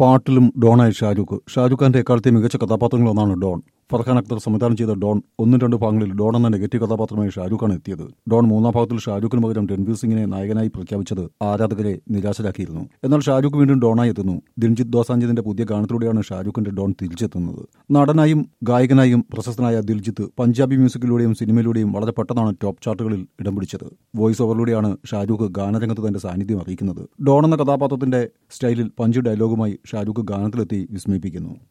പാട്ടിലും ഡോണായി ഷാരൂഖ് ഷാരൂഖ് ഖാന്റെ എക്കാലത്തെ മികച്ച കഥാപാത്രങ്ങളൊന്നാണ് ഡോൺ ഫർഹാൻ അക്തർ സംവിധാനം ചെയ്ത ഡോൺ ഒന്നും രണ്ട് ഭാഗങ്ങളിൽ ഡോൺ എന്ന നെഗറ്റീവ് കഥാപാത്രമായി ഷാരൂഖാണ് എത്തിയത് ഡോൺ മൂന്നാം ഭാഗത്തിൽ ഷാരൂഖിന് പകരം രൺവീർ സിംഗിനെ നായകനായി പ്രഖ്യാപിച്ചത് ആരാധകരെ നിരാശരാക്കിയിരുന്നു എന്നാൽ ഷാരൂഖ് വീണ്ടും ഡോണായി എത്തുന്നു ദിൽജിത് ദോസാഞ്ചിന്റെ പുതിയ ഗാനത്തിലൂടെയാണ് ഷാരൂഖിന്റെ ഡോൺ തിരിച്ചെത്തുന്നത് നടനായും ഗായകനായും പ്രശസ്തനായ ദിൽജിത്ത് പഞ്ചാബി മ്യൂസിക്കിലൂടെയും സിനിമയിലൂടെയും വളരെ പെട്ടെന്നാണ് ടോപ്പ് ചാർട്ടുകളിൽ ഇടം പിടിച്ചത് വോയിസ് ഓവറിലൂടെയാണ് ഷാരൂഖ് ഗാനരംഗത്ത് തന്റെ സാന്നിധ്യം അറിയിക്കുന്നത് ഡോൺ എന്ന കഥാപാത്രത്തിന്റെ സ്റ്റൈലിൽ പഞ്ച് ഡയലോഗുമായി ഷാരൂഖ് ഗാനത്തിലെത്തി വിസ്മയിപ്പിക്കുന്നു